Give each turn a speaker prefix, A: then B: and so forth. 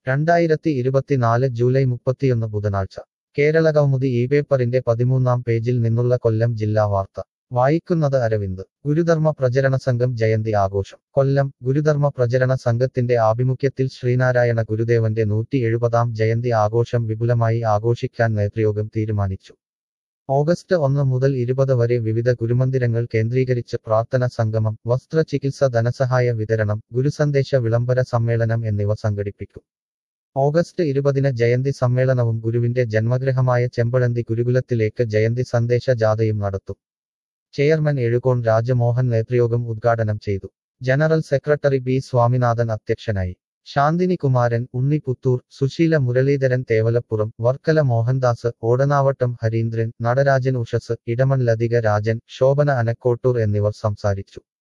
A: രണ്ടായിരത്തി ഇരുപത്തിനാല് ജൂലൈ മുപ്പത്തിയൊന്ന് ബുധനാഴ്ച കേരള കൗമുദി ഈ പേപ്പറിന്റെ പതിമൂന്നാം പേജിൽ നിന്നുള്ള കൊല്ലം ജില്ലാ വാർത്ത വായിക്കുന്നത് അരവിന്ദ് ഗുരുധർമ്മ പ്രചരണ സംഘം ജയന്തി ആഘോഷം കൊല്ലം ഗുരുധർമ്മ പ്രചരണ സംഘത്തിന്റെ ആഭിമുഖ്യത്തിൽ ശ്രീനാരായണ ഗുരുദേവന്റെ നൂറ്റി എഴുപതാം ജയന്തി ആഘോഷം വിപുലമായി ആഘോഷിക്കാൻ നേതൃയോഗം തീരുമാനിച്ചു ഓഗസ്റ്റ് ഒന്ന് മുതൽ ഇരുപത് വരെ വിവിധ ഗുരുമന്ദിരങ്ങൾ കേന്ദ്രീകരിച്ച് പ്രാർത്ഥന സംഗമം വസ്ത്രചികിത്സ ധനസഹായ വിതരണം ഗുരുസന്ദേശ വിളംബര സമ്മേളനം എന്നിവ സംഘടിപ്പിക്കും ഓഗസ്റ്റ് ഇരുപതിന് ജയന്തി സമ്മേളനവും ഗുരുവിന്റെ ജന്മഗൃഹമായ ചെമ്പഴന്തി ഗുരുകുലത്തിലേക്ക് ജയന്തി സന്ദേശ ജാഥയും നടത്തും ചെയർമാൻ എഴുകോൺ രാജമോഹൻ നേതൃയോഗം ഉദ്ഘാടനം ചെയ്തു ജനറൽ സെക്രട്ടറി ബി സ്വാമിനാഥൻ അധ്യക്ഷനായി ശാന്തിനി കുമാരൻ ഉണ്ണി പുത്തൂർ സുശീല മുരളീധരൻ തേവലപ്പുറം വർക്കല മോഹൻദാസ് ഓടനാവട്ടം ഹരീന്ദ്രൻ നടരാജൻ ഉഷസ് ഇടമൺ ലതിക രാജൻ ശോഭന അനക്കോട്ടൂർ എന്നിവർ സംസാരിച്ചു